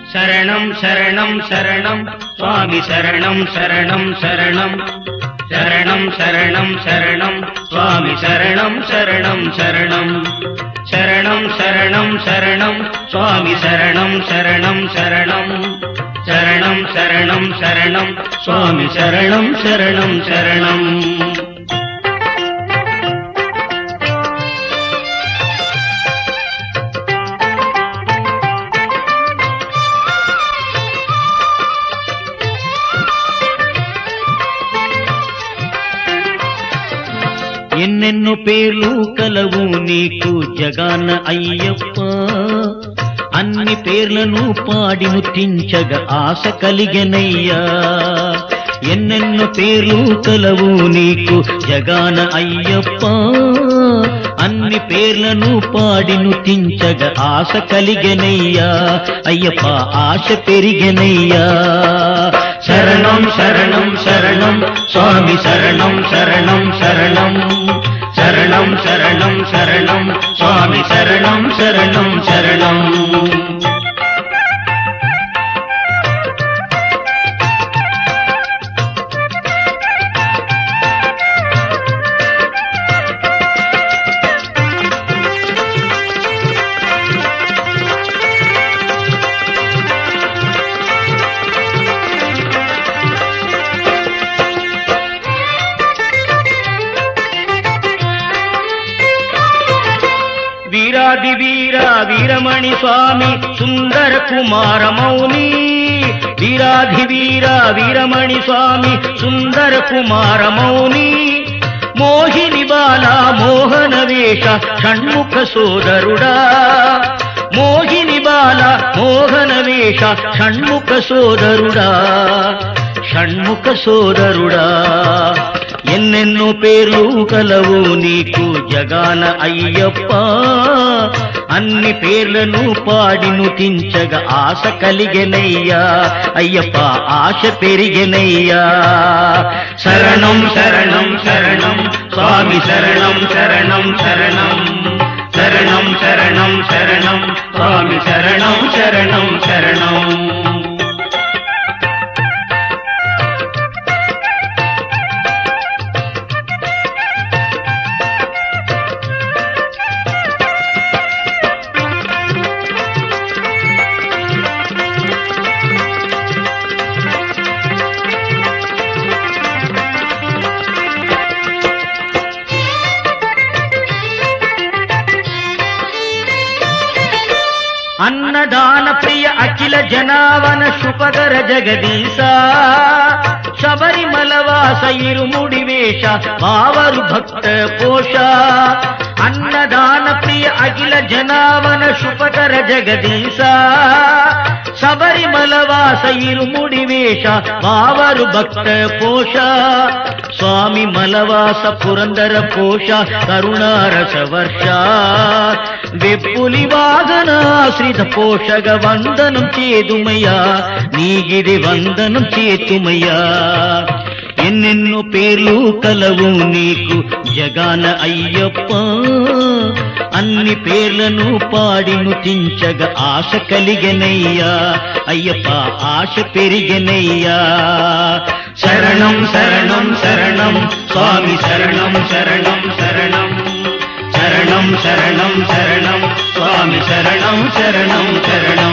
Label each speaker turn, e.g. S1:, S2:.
S1: శరణం శరణం శరణం స్వామి శరణం శరణం శరణం శరణం శరణం శరణం స్వామి శరణం శరణం శరణం శరణం శరణం శరణం స్వామి శరణం శరణం శరణం శరణం శరణం శరణం స్వామి శరణం శరణం శరణం
S2: ఎన్నెన్నో పేర్లు కలవు నీకు జగాన అయ్యప్ప అన్ని పేర్లను పాడి ముట్టించగ ఆశ కలిగెనయ్యా ఎన్నెన్నో పేర్లు కలవు నీకు జగాన అయ్యప్ప అన్ని పేర్లను పాడి నుతించగ ఆశ కలిగెనయ్యా అయ్యప్ప ఆశ పెరిగెనయ్యా
S1: శరణం శరణం శరణం స్వామి శరణం శరణం శరణం శరణం శరణం శరణం స్వామి శరణం శరణం శరణం
S2: వీరాది వీర వీరమణి స్వామి సుందర కుమార మౌని వీరాధి వీర వీరమణి స్వామి సుందర కుమార మౌని మోహిని బాల మోహన వేష షణ్ముఖ సోదరుడా మోహిని బాల మోహన వేష షణ్ముఖ సోదరుడా షణ్ముఖ సోదరుడా ఎన్నెన్నో పేర్లు కలవు నీకు జగాన అయ్యప్ప అన్ని పేర్లను పాడి నుతించగ ఆశ కలిగెనయ్యా అయ్యప్ప ఆశ పెరిగెనయ్యా
S1: శరణం శరణం శరణం స్వామి శరణం శరణం శరణం శరణం శరణం శరణం స్వామి శరణం శరణం శరణం
S2: అన్నదాన ప్రియ అఖిల జనావన శుపగర జగదీశ శబరిమల వాస ఇరుముడి వేష బావరు భక్త పోష అన్నదాన ప్రియ అఖిల జనావన శుపకర జగదీశ శబరిమల వాస ఇరుముడి వేష బావరు భక్త పోష స్వామి మలవాస పురందర పోష కరుణారస వర్ష వెప్పులి వాగనాశ్రిత పోషగ వందనం చేదుమయ్యా నీగిది వందనం చేతుమయ్యా ఎన్నెన్నో పేర్లు కలవు నీకు జగాన అయ్యప్ప అన్ని పేర్లను పాడి నుతించగ ఆశ కలిగెనయ్యా అయ్యప్ప ఆశ పెరిగెనయ్యా
S1: శరణం శరణం శరణం స్వామి శరణం శరణం శరణం శరణం శరణం శరణం స్వామి శరణం శరణం శరణం